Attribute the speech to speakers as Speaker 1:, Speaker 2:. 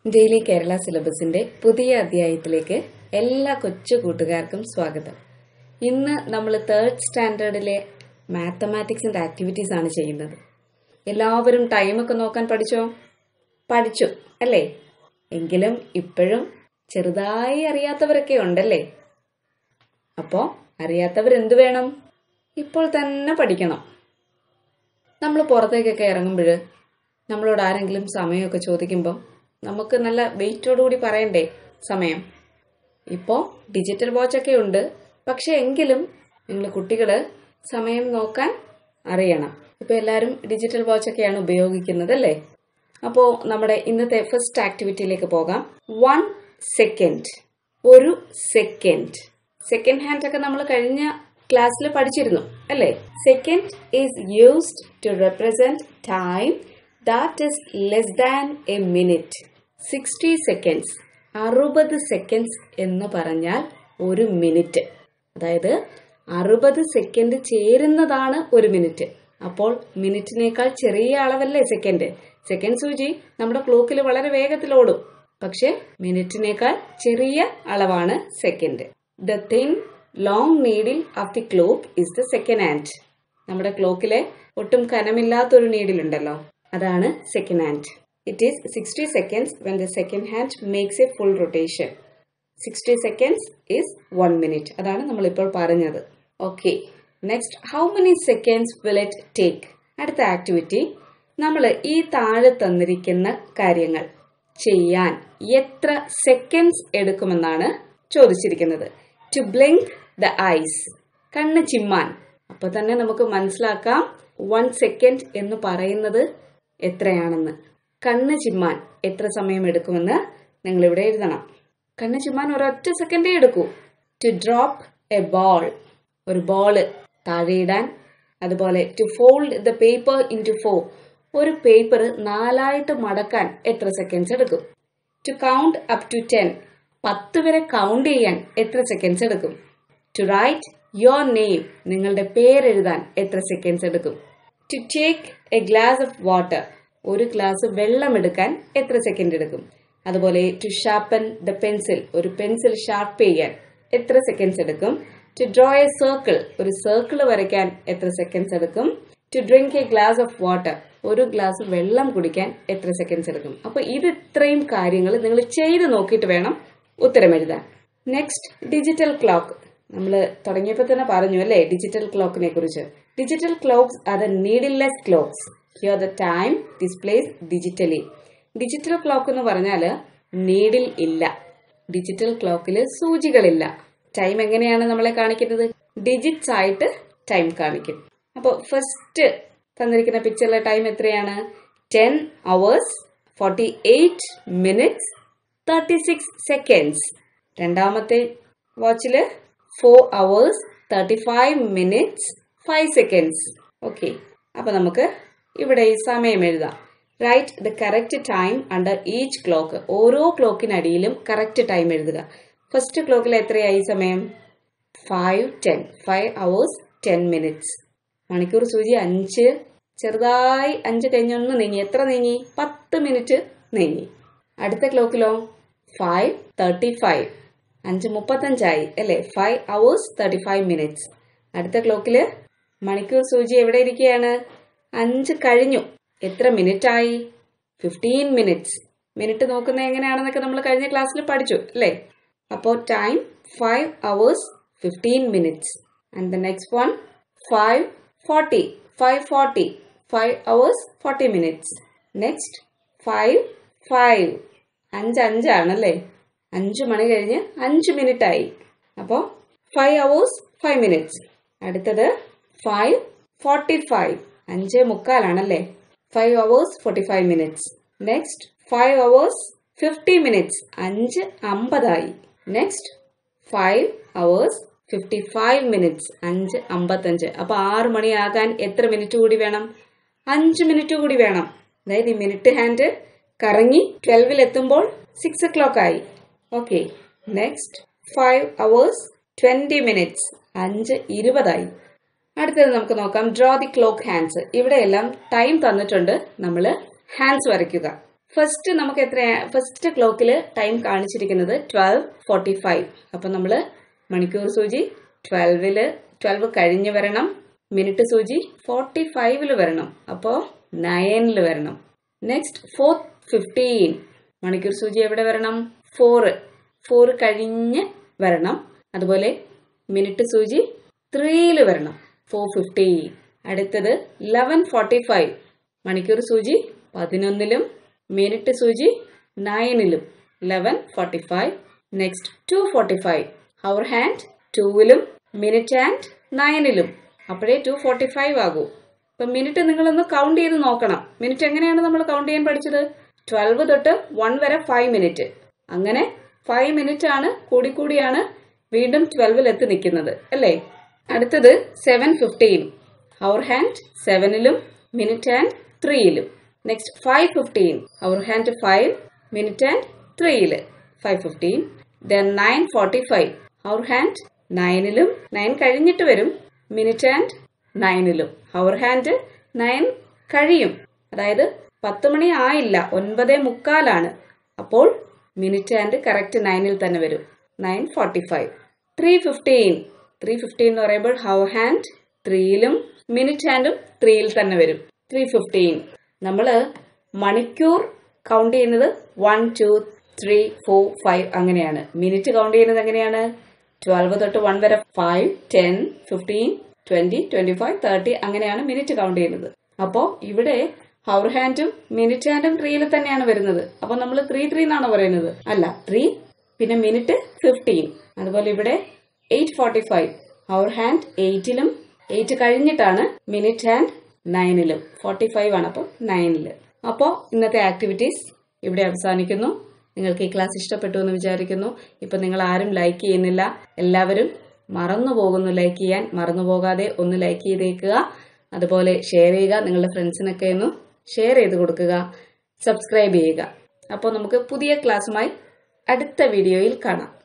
Speaker 1: daily Kerala സിലബസിന്റെ പുതിയ അധ്യായത്തിലേക്ക് എല്ലാ കൊച്ചു കൂട്ടുകാർക്കും സ്വാഗതം ഇന്ന് നമ്മൾ തേർഡ് സ്റ്റാൻഡേർഡിലെ മാത്തമാറ്റിക്സിന്റെ ആക്ടിവിറ്റീസ് ആണ് ചെയ്യുന്നത് എല്ലാവരും ടൈമൊക്കെ നോക്കാൻ പഠിച്ചോ പഠിച്ചു അല്ലേ എങ്കിലും ഇപ്പോഴും ചെറുതായി അറിയാത്തവരൊക്കെ ഉണ്ടല്ലേ അപ്പോ അറിയാത്തവരെന്ത് വേണം ഇപ്പോൾ തന്നെ പഠിക്കണം നമ്മൾ പുറത്തേക്കൊക്കെ ഇറങ്ങുമ്പോൾ നമ്മളോട് ആരെങ്കിലും സമയമൊക്കെ ചോദിക്കുമ്പോൾ നമുക്ക് നല്ല വെയിറ്റോടുകൂടി പറയണ്ടേ സമയം ഇപ്പോൾ ഡിജിറ്റൽ വാച്ചൊക്കെ ഉണ്ട് പക്ഷെ എങ്കിലും നിങ്ങൾ കുട്ടികൾ സമയം നോക്കാൻ അറിയണം ഇപ്പോൾ എല്ലാവരും ഡിജിറ്റൽ വാച്ചൊക്കെയാണ് ഉപയോഗിക്കുന്നത് അല്ലേ അപ്പോൾ നമ്മുടെ ഇന്നത്തെ ഫസ്റ്റ് ആക്ടിവിറ്റിയിലേക്ക് പോകാം വൺ സെക്കൻഡ് ഒരു സെക്കൻഡ് സെക്കൻഡ് ഹാൻഡ് ഒക്കെ നമ്മൾ കഴിഞ്ഞ ക്ലാസ്സിൽ പഠിച്ചിരുന്നു അല്ലേ second is used to represent time that is less than a minute sixty seconds അറുപത് സെക്കൻഡ്സ് എന്ന് പറഞ്ഞാൽ ഒരു മിനിറ്റ് അതായത് അറുപത് സെക്കൻഡ് ചേരുന്നതാണ് ഒരു മിനിറ്റ് അപ്പോൾ മിനിറ്റിനേക്കാൾ ചെറിയ അളവല്ലേ സെക്കൻഡ് സെക്കൻഡ് സൂചി നമ്മുടെ ക്ലോക്കിൽ വളരെ വേഗത്തിൽ ഓടും പക്ഷെ മിനിറ്റിനേക്കാൾ ചെറിയ അളവാണ് second the thin long needle of the clock is the second hand നമ്മുടെ ക്ലോക്കിലെ ഒട്ടും കനമില്ലാത്തൊരു നീഡിലുണ്ടല്ലോ അതാണ് second hand it is sixty seconds when the second hand makes a full rotation sixty seconds is one minute അതാണ് നമ്മളിപ്പോൾ പറഞ്ഞത് okay next how many seconds will it take അടുത്ത ആക്ടിവിറ്റി നമ്മൾ ഈ താഴെ തന്നിരിക്കുന്ന കാര്യങ്ങൾ ചെയ്യാൻ എത്ര സെക്കൻഡ്സ് എടുക്കുമെന്നാണ് ചോദിച്ചിരിക്കുന്നത് ടു ബ്ലിങ്ക് ദ ഐസ് കണ്ണ് ചിമ്മാൻ അപ്പൊ തന്നെ നമുക്ക് മനസ്സിലാക്കാം വൺ സെക്കൻഡ് എന്ന് പറയുന്നത് എത്രയാണെന്ന് കണ്ണ് ചിമ്മാൻ എത്ര സമയം എടുക്കുമെന്ന് നിങ്ങൾ ഇവിടെ എഴുതണം കണ്ണ് ചിമ്മാൻ ഒരൊറ്റ സെക്കൻഡേ എടുക്കൂ ടു ഡ്രോപ്പ് എ ബോൾ ഒരു ബോള് താഴെയിടാൻ അതുപോലെ to fold the paper into four ഒരു പേപ്പർ നാലായിട്ട് മടക്കാൻ എത്ര സെക്കൻഡ്സ് എടുക്കും to count up to ten പത്ത് വരെ കൗണ്ട് ചെയ്യാൻ എത്ര സെക്കൻഡ്സ് എടുക്കും ടു റൈറ്റ് യുവർ നെയിം നിങ്ങളുടെ പേരെഴുതാൻ എത്ര സെക്കൻഡ്സ് എടുക്കും to take a glass of water ഒരു ഗ്ലാസ് വെള്ളം എടുക്കാൻ എത്ര സെക്കൻഡ് എടുക്കും അതുപോലെ ടു ഷാർപ്പൻ ദ പെൻസിൽ ഒരു പെൻസിൽ ഷാർപ്പ് ചെയ്യാൻ എത്ര സെക്കൻഡ്സ് എടുക്കും ടു ഡ്രോ എ സർക്കിൾ ഒരു സർക്കിൾ വരയ്ക്കാൻ എത്ര സെക്കൻഡ്സ് എടുക്കും to drink a glass of water ഒരു ഗ്ലാസ് വെള്ളം കുടിക്കാൻ എത്ര സെക്കൻഡ്സ് എടുക്കും അപ്പൊ ഇത് ഇത്രയും കാര്യങ്ങൾ നിങ്ങൾ ചെയ്ത് നോക്കിയിട്ട് വേണം ഉത്തരം എഴുതാൻ നെക്സ്റ്റ് ഡിജിറ്റൽ ക്ലോക്ക് നമ്മൾ തുടങ്ങിയപ്പോൾ തന്നെ പറഞ്ഞു അല്ലേ ഡിജിറ്റൽ ക്ലോക്കിനെ കുറിച്ച് digital clocks are the needleless clocks here the time displays digitally digital clock എന്ന് പറഞ്ഞാൽ നീഡിൽ ഇല്ല ഡിജിറ്റൽ ക്ലോക്കിൽ സൂചികളില്ല ടൈം എങ്ങനെയാണ് നമ്മളെ കാണിക്കുന്നത് ഡിജിറ്റ്സ് ആയിട്ട് ടൈം കാണിക്കും അപ്പോൾ ഫസ്റ്റ് തന്നിരിക്കുന്ന പിക്ചറിലെ ടൈം എത്രയാണ് ten hours forty eight minutes thirty six seconds രണ്ടാമത്തെ വാച്ചിൽ four hours thirty five minutes five seconds okay അപ്പൊ നമുക്ക് ഇവിടെ ഈ സമയം എഴുതാം write the correct time under each clock ഓരോ ക്ലോക്കിനടിയിലും കറക്റ്റ് ടൈം എഴുതുക ഫസ്റ്റ് ക്ലോക്കിൽ എത്രയായി സമയം five ten five hours ten minutes മണിക്കൂർ സൂചി അഞ്ച് ചെറുതായി അഞ്ച് കഴിഞ്ഞൊന്ന് നീങ്ങി എത്ര നീങ്ങി പത്ത് മിനിറ്റ് നീങ്ങി അടുത്ത ക്ലോക്കിലോ ഫൈവ് തേർട്ടി ഫൈവ് അഞ്ച് മുപ്പത്തഞ്ചായി അല്ലേ five hours thirty five minutes അടുത്ത ക്ലോക്കിൽ മണിക്കൂർ സൂചി എവിടെ ഇരിക്കുകയാണ് അഞ്ച് കഴിഞ്ഞു എത്ര മിനിറ്റ് ആയി ഫിഫ്റ്റീൻ മിനിറ്റ്സ് മിനിറ്റ് നോക്കുന്നത് എങ്ങനെയാണെന്നൊക്കെ നമ്മൾ കഴിഞ്ഞ ക്ലാസ്സിൽ പഠിച്ചു അല്ലേ അപ്പോൾ time five hours fifteen minutes and the next one five forty five forty five hours forty minutes next five five അഞ്ച് അഞ്ചാണല്ലേ അഞ്ച് മണി കഴിഞ്ഞ് അഞ്ച് മിനിറ്റ് ആയി അപ്പോൾ ഫൈവ് അവേഴ്സ് ഫൈവ് മിനിറ്റ്സ് അടുത്തത് ഫൈവ് ഫോർട്ടി ഫൈവ് അഞ്ച് മുക്കാലാണല്ലേ five hours forty five minutes next five hours fifty minutes അഞ്ച് അമ്പതായി next five hours fifty five minutes അഞ്ച് അമ്പത്തഞ്ച് അപ്പൊ ആറ് മണിയാകാൻ എത്ര മിനിറ്റ് കൂടി വേണം അഞ്ച് മിനിറ്റ് കൂടി വേണം അതായത് ഈ മിനിറ്റ് ഹാൻഡ് കറങ്ങി ട്വൽവിൽ എത്തുമ്പോൾ സിക്സ് ഒ ക്ലോക്ക് ആയി okay next five hours twenty minutes അഞ്ച് ഇരുപതായി അടുത്തത് നമുക്ക് നോക്കാം ഡ്രോ ദി ക്ലോക്ക് ഹാൻഡ്സ് ഇവിടെയെല്ലാം ടൈം തന്നിട്ടുണ്ട് നമ്മൾ ഹാൻഡ്സ് വരയ്ക്കുക ഫസ്റ്റ് നമുക്ക് എത്ര ഫസ്റ്റ് ക്ലോക്കിൽ ടൈം കാണിച്ചിരിക്കുന്നത് ട്വൽവ് ഫോർട്ടി ഫൈവ് അപ്പം നമ്മൾ മണിക്കൂർ സൂചി ട്വൽവില് ട്വൽവ് കഴിഞ്ഞ് വരണം മിനിറ്റ് സൂചി ഫോർട്ടി ഫൈവില് വരണം അപ്പോൾ നയനിൽ വരണം നെക്സ്റ്റ് ഫോർത്ത് ഫിഫ്റ്റീൻ മണിക്കൂർ സൂചി എവിടെ വരണം ഫോറ് ഫോർ കഴിഞ്ഞ് വരണം അതുപോലെ മിനിറ്റ് സൂചി ത്രീയിൽ വരണം ഫോർ ഫിഫ്റ്റീൻ അടുത്തത് ലെവൻ ഫോർട്ടി ഫൈവ് മണിക്കൂർ സൂചി പതിനൊന്നിലും മിനിറ്റ് സൂചി നയനിലും eleven forty five next two forty five hour hand ടൂവിലും മിനിറ്റ് ഹാൻഡ് നയനിലും അപ്പോഴേ ടു ഫോർട്ടി ഫൈവ് ആകൂ ഇപ്പൊ മിനിറ്റ് നിങ്ങളൊന്ന് കൗണ്ട് ചെയ്ത് നോക്കണം മിനിറ്റ് എങ്ങനെയാണ് നമ്മൾ കൗണ്ട് ചെയ്യാൻ പഠിച്ചത് ട്വൽവ് തൊട്ട് വൺ വരെ ഫൈവ് മിനിറ്റ് അങ്ങനെ ഫൈവ് മിനിറ്റ് ആണ് കൂടിക്കൂടിയാണ് വീണ്ടും ട്വൽവിൽ എത്തി നിൽക്കുന്നത് അല്ലേ അടുത്തത് സെവൻ ഫിഫ്റ്റീൻ അവർ ഹാൻഡ് സെവനിലും മിനിറ്റ് ഹാൻഡ് ത്രീയിലും next five fifteen hour hand five minute and ത്രീയില് five fifteen then nine forty five hour hand നയനിലും നയൻ കഴിഞ്ഞിട്ട് വരും മിനിറ്റ് ആൻഡ് നയനിലും അവർ ഹാൻഡ് നയൻ കഴിയും അതായത് പത്ത് മണി ആയില്ല ഒൻപതേ മുക്കാലാണ് അപ്പോൾ മിനിറ്റ് ആൻഡ് കറക്റ്റ് നയനിൽ തന്നെ വരും nine forty five three fifteen three fifteen എന്ന് പറയുമ്പോൾ ഹവർ ഹാൻഡ് ത്രീയിലും മിനിറ്റ് ഹാൻഡും ത്രീയിൽ തന്നെ വരും ത്രീ ഫിഫ്റ്റീൻ നമ്മൾ മണിക്കൂർ കൗണ്ട് ചെയ്യുന്നത് one two three four five അങ്ങനെയാണ് മിനിറ്റ് കൗണ്ട് ചെയ്യുന്നത് എങ്ങനെയാണ് ട്വൽവ് തൊട്ട് വൺ വരെ five ten fifteen twenty twenty five thirty അങ്ങനെയാണ് മിനിറ്റ് കൗണ്ട് ചെയ്യുന്നത് അപ്പോൾ ഇവിടെ ഹവർ ഹാൻഡും മിനിറ്റ് ഹാൻഡും ത്രീയിൽ തന്നെയാണ് വരുന്നത് അപ്പോൾ നമ്മൾ ത്രീ ത്രീ എന്നാണ് പറയുന്നത് അല്ല ത്രീ പിന്നെ മിനിറ്റ് ഫിഫ്റ്റീൻ അതുപോലെ ഇവിടെ eight forty five hour hand എയ്റ്റിലും എയ്റ്റ് കഴിഞ്ഞിട്ടാണ് മിനിറ്റ് ഹാൻഡ് നയനിലും ഫോർട്ടി ഫൈവ് ആണ് അപ്പോൾ നയനില് അപ്പോൾ ഇന്നത്തെ ആക്ടിവിറ്റീസ് ഇവിടെ അവസാനിക്കുന്നു നിങ്ങൾക്ക് ഈ ക്ലാസ് ഇഷ്ടപ്പെട്ടു എന്ന് വിചാരിക്കുന്നു ഇപ്പൊ നിങ്ങൾ ആരും ലൈക്ക് ചെയ്യുന്നില്ല എല്ലാവരും മറന്നു പോകുന്നു ലൈക്ക് ചെയ്യാൻ മറന്നു പോകാതെ ഒന്ന് ലൈക്ക് ചെയ്തേക്കുക അതുപോലെ ഷെയർ ചെയ്യുക നിങ്ങളുടെ ഫ്രണ്ട്സിനൊക്കെ ഒന്ന് ഷെയർ ചെയ്ത് കൊടുക്കുക സബ്സ്ക്രൈബ് ചെയ്യുക അപ്പോൾ നമുക്ക് പുതിയ ക്ലാസ്സുമായി അടുത്ത വീഡിയോയിൽ കാണാം